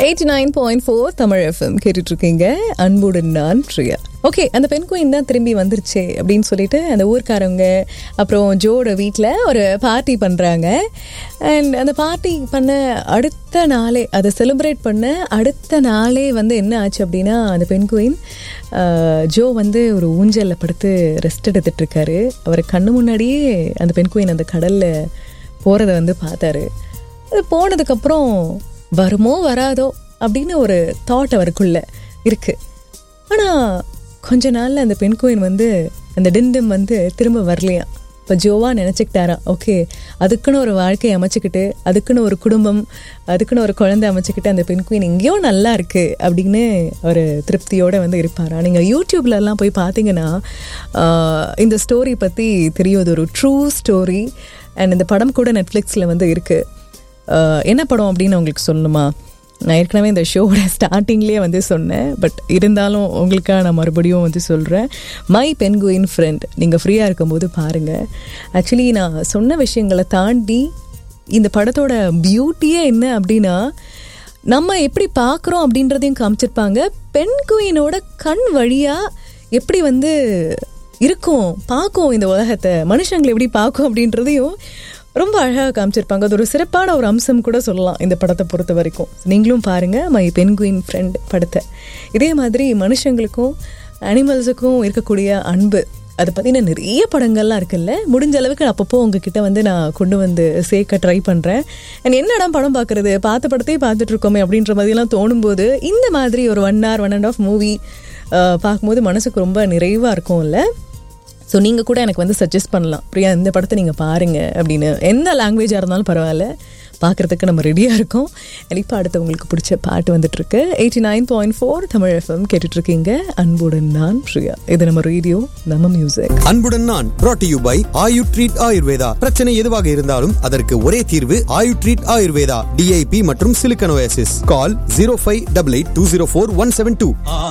eighty nine point four Tamil FM கேட்டுட்டு இருக்கீங்க அன்புடன் நான் பிரியா ஓகே அந்த பெண் குயின் தான் திரும்பி வந்துருச்சு அப்படின்னு சொல்லிட்டு அந்த ஊர்க்காரவங்க அப்புறம் ஜோட வீட்டில் ஒரு பார்ட்டி பண்ணுறாங்க அண்ட் அந்த பார்ட்டி பண்ண அடுத்த நாளே அதை செலிப்ரேட் பண்ண அடுத்த நாளே வந்து என்ன ஆச்சு அப்படின்னா அந்த பெண் குயின் ஜோ வந்து ஒரு ஊஞ்சலில் படுத்து ரெஸ்ட் எடுத்துட்டு இருக்காரு அவர் கண்ணு முன்னாடியே அந்த பெண் குயின் அந்த கடலில் போகிறத வந்து பார்த்தாரு அது போனதுக்கப்புறம் வருமோ வராதோ அப்படின்னு ஒரு தாட் அவருக்குள்ள இருக்கு ஆனால் கொஞ்ச நாளில் அந்த பெண் கோயின் வந்து அந்த டிண்டம் வந்து திரும்ப வரலையா இப்போ ஜோவா நினச்சிக்கிட்டாராம் ஓகே அதுக்குன்னு ஒரு வாழ்க்கையை அமைச்சுக்கிட்டு அதுக்குன்னு ஒரு குடும்பம் அதுக்குன்னு ஒரு குழந்தை அமைச்சுக்கிட்டு அந்த பெண் குயின் எங்கேயோ நல்லா இருக்கு அப்படின்னு ஒரு திருப்தியோடு வந்து இருப்பாரா நீங்கள் யூடியூப்லலாம் போய் பார்த்தீங்கன்னா ஆஹ், இந்த ஸ்டோரி பற்றி தெரியும் அது ஒரு ட்ரூ ஸ்டோரி அண்ட் இந்த படம் கூட நெட்ஃப்ளிக்ஸில் வந்து இருக்குது ஆஹ் என்ன படம் அப்படின்னு உங்களுக்கு சொல்லணுமா நான் ஏற்கனவே இந்த ஷோவோட ஸ்டார்டிங்லேயே வந்து சொன்னேன் பட் இருந்தாலும் உங்களுக்காக நான் மறுபடியும் வந்து சொல்கிறேன் மை பென்குயின் ஃப்ரெண்ட் நீங்கள் ஃப்ரீயாக இருக்கும்போது பாருங்கள் ஆக்சுவலி நான் சொன்ன விஷயங்களை தாண்டி இந்த படத்தோட பியூட்டியே என்ன அப்படின்னா நம்ம எப்படி பார்க்குறோம் அப்படின்றதையும் காமிச்சிருப்பாங்க பெண் குயினோட கண் வழியாக எப்படி வந்து இருக்கும் பார்க்கும் இந்த உலகத்தை மனுஷங்களை எப்படி பார்க்கும் அப்படின்றதையும் ரொம்ப அழகாக காமிச்சிருப்பாங்க அது ஒரு சிறப்பான ஒரு அம்சம் கூட சொல்லலாம் இந்த படத்தை பொறுத்த வரைக்கும் நீங்களும் பாருங்கள் மை பென்குயின் ஃப்ரெண்ட் படத்தை இதே மாதிரி மனுஷங்களுக்கும் அனிமல்ஸுக்கும் இருக்கக்கூடிய அன்பு அதை பற்றின நிறைய படங்கள்லாம் இருக்குல்ல முடிஞ்ச அளவுக்கு அப்பப்போ உங்ககிட்ட வந்து நான் கொண்டு வந்து சேர்க்க ட்ரை பண்ணுறேன் அண்ட் என்னடா படம் பார்க்குறது பார்த்த படத்தையே பார்த்துட்டு இருக்கோமே அப்படின்ற மாதிரிலாம் தோணும்போது இந்த மாதிரி ஒரு one hour one and half movie பார்க்கும்போது மனசுக்கு ரொம்ப நிறைவாக இருக்கும்ல ஸோ நீங்கள் கூட எனக்கு வந்து சஜஸ்ட் பண்ணலாம் பிரியா இந்த படத்தை நீங்கள் பாருங்கள் அப்படின்னு எந்த லாங்குவேஜாக இருந்தாலும் பரவாயில்ல பார்க்குறதுக்கு நம்ம ரெடியாக இருக்கோம் And இப்போ அடுத்து உங்களுக்கு பிடிச்ச பாட்டு வந்துட்டு இருக்கு eighty nine point four Tamil FM கேட்டுட்ருக்கீங்க அன்புடன் நான் பிரியா இது நம்ம ரேடியோ நம்ம மியூசிக் அன்புடன் நான் brought to you by Ayu treat Ayurveda பிரச்சனை எதுவாக இருந்தாலும் அதற்கு ஒரே தீர்வு ஆயு ட்ரீட் ஆயுர்வேதா டிஐபி மற்றும் சிலிக்கனோசிஸ் call zero five double eight two zero four one seven two